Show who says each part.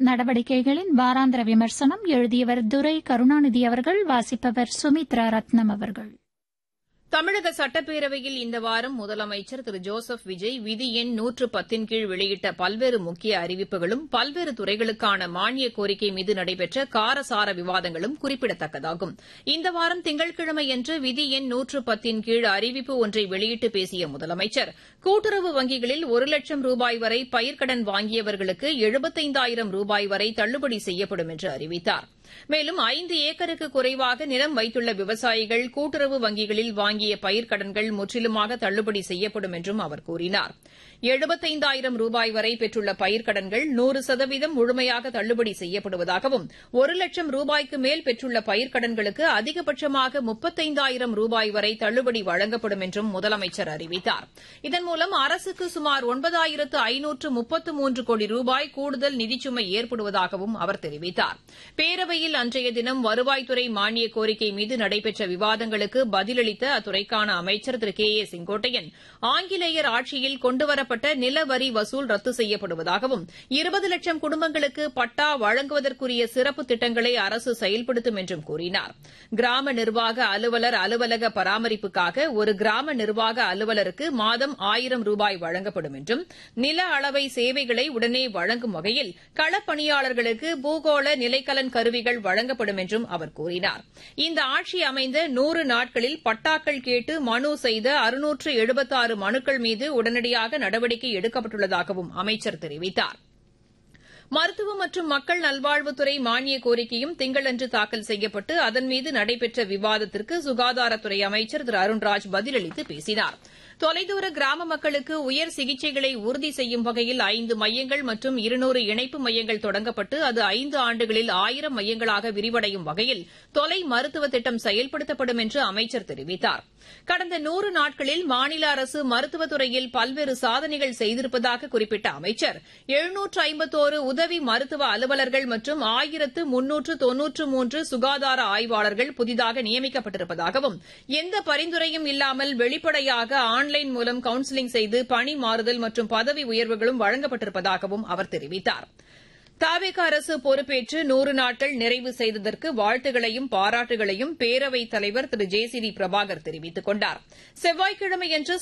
Speaker 1: நடவடிக்கைகளின் வாராந்திர விமர்சனம் எழுதியவர் துரை கருணாநிதி அவர்கள் வாசிப்பவர் சுமித்ரா ரத்னம் அவர்கள்
Speaker 2: தமிழக சட்டப்பேரவையில் இந்த வாரம் முதலமைச்சர் திரு ஜோசப் விஜய் விதி எண் நூற்று பத்தின் கீழ் வெளியிட்ட பல்வேறு முக்கிய அறிவிப்புகளும் பல்வேறு துறைகளுக்கான மானிய கோரிக்கை மீது நடைபெற்ற காரசார விவாதங்களும் குறிப்பிடத்தக்கதாகும் இந்த வாரம் திங்கட்கிழமையன்று விதி எண் நூற்று பத்தின் கீழ் அறிவிப்பு ஒன்றை வெளியிட்டு பேசிய முதலமைச்சர் கூட்டுறவு வங்கிகளில் ஒரு லட்சம் ரூபாய் வரை பயிர்க்கடன் வாங்கியவர்களுக்கு எழுபத்தைந்தாயிரம் ரூபாய் வரை தள்ளுபடி செய்யப்படும் என்று அறிவித்தார் மேலும் ஐந்து ஏக்கருக்கு குறைவாக நிலம் வைத்துள்ள விவசாயிகள் கூட்டுறவு வங்கிகளில் வாங்கிய பயிர்க்கடன்கள் முற்றிலுமாக தள்ளுபடி செய்யப்படும் என்றும் அவர் கூறினார் எழுபத்தைந்தாயிரம் ரூபாய் வரை பெற்றுள்ள பயிர்க்கடன்கள் நூறு சதவீதம் முழுமையாக தள்ளுபடி செய்யப்படுவதாகவும் ஒரு லட்சம் ரூபாய்க்கு மேல் பெற்றுள்ள பயிர்க்கடன்களுக்கு அதிகபட்சமாக முப்பத்தைந்தாயிரம் ரூபாய் வரை தள்ளுபடி வழங்கப்படும் என்றும் முதலமைச்சர் அறிவித்தார் இதன் மூலம் அரசுக்கு சுமார் ஒன்பதாயிரத்து ஐநூற்று முப்பத்து மூன்று கோடி ரூபாய் கூடுதல் நிதிச்சுமை ஏற்படுவதாகவும் அவர் தெரிவித்தார் பேரவையில் அன்றைய தினம் வருவாய்த்துறை மானிய கோரிக்கை மீது நடைபெற்ற விவாதங்களுக்கு பதிலளித்த அத்துறைக்கான அமைச்சர் திரு கே ஏ செங்கோட்டையன் ஆங்கிலேயர் ஆட்சியில் கொண்டுவரப்பட்ட நில வரி வசூல் ரத்து செய்யப்படுவதாகவும் இருபது லட்சம் குடும்பங்களுக்கு பட்டா வழங்குவதற்குரிய சிறப்பு திட்டங்களை அரசு செயல்படுத்தும் என்றும் கூறினார் கிராம நிர்வாக அலுவலர் அலுவலக பராமரிப்புக்காக ஒரு கிராம நிர்வாக அலுவலருக்கு மாதம் ஆயிரம் ரூபாய் வழங்கப்படும் என்றும் நில அளவை சேவைகளை உடனே வழங்கும் வகையில் களப்பணியாளர்களுக்கு பூகோள நிலைக்கலன் கருவிகள் வழங்கப்படும் என்றும் அவர் கூறினார் இந்த ஆட்சி அமைந்த நூறு நாட்களில் பட்டாக்கள் கேட்டு மனு செய்த அறுநூற்று எழுபத்தாறு மனுக்கள் மீது உடனடியாக நடவடிக்கை எடுக்கப்பட்டுள்ளதாகவும் அமைச்சர் தெரிவித்தார் மருத்துவ மற்றும் மக்கள் நல்வாழ்வுத்துறை மானிய கோரிக்கையும் திங்களன்று தாக்கல் செய்யப்பட்டு அதன் மீது நடைபெற்ற விவாதத்திற்கு சுகாதாரத்துறை அமைச்சர் திரு அருண்ராஜ் பதிலளித்து பேசினார் தொலைதூர கிராம மக்களுக்கு உயர் சிகிச்சைகளை உறுதி செய்யும் வகையில் ஐந்து மையங்கள் மற்றும் இருநூறு இணைப்பு மையங்கள் தொடங்கப்பட்டு அது ஐந்து ஆண்டுகளில் ஆயிரம் மையங்களாக விரிவடையும் வகையில் தொலை மருத்துவ திட்டம் செயல்படுத்தப்படும் என்று அமைச்சர் தெரிவித்தார் கடந்த நூறு நாட்களில் மாநில அரசு மருத்துவத்துறையில் பல்வேறு சாதனைகள் செய்திருப்பதாக குறிப்பிட்ட அமைச்சர் எழுநூற்று ஐம்பத்தோரு உதவி மருத்துவ அலுவலர்கள் மற்றும் ஆயிரத்து முன்னூற்று தொன்னூற்று மூன்று சுகாதார ஆய்வாளர்கள் புதிதாக நியமிக்கப்பட்டிருப்பதாகவும் எந்த பரிந்துரையும் இல்லாமல் வெளிப்படையாக ஆன்லைன் மூலம் கவுன்சிலிங் செய்து பணி மாறுதல் மற்றும் பதவி உயர்வுகளும் வழங்கப்பட்டிருப்பதாகவும் அவர் தெரிவித்தார் தாவேக அரசு பொறுப்பேற்று நூறு நாட்கள் நிறைவு செய்ததற்கு வாழ்த்துகளையும் பாராட்டுகளையும் பேரவைத் தலைவர் Thiru J C D Prabhakar தெரிவித்துக் கொண்டார் செவ்வாய்க்கிழமையன்று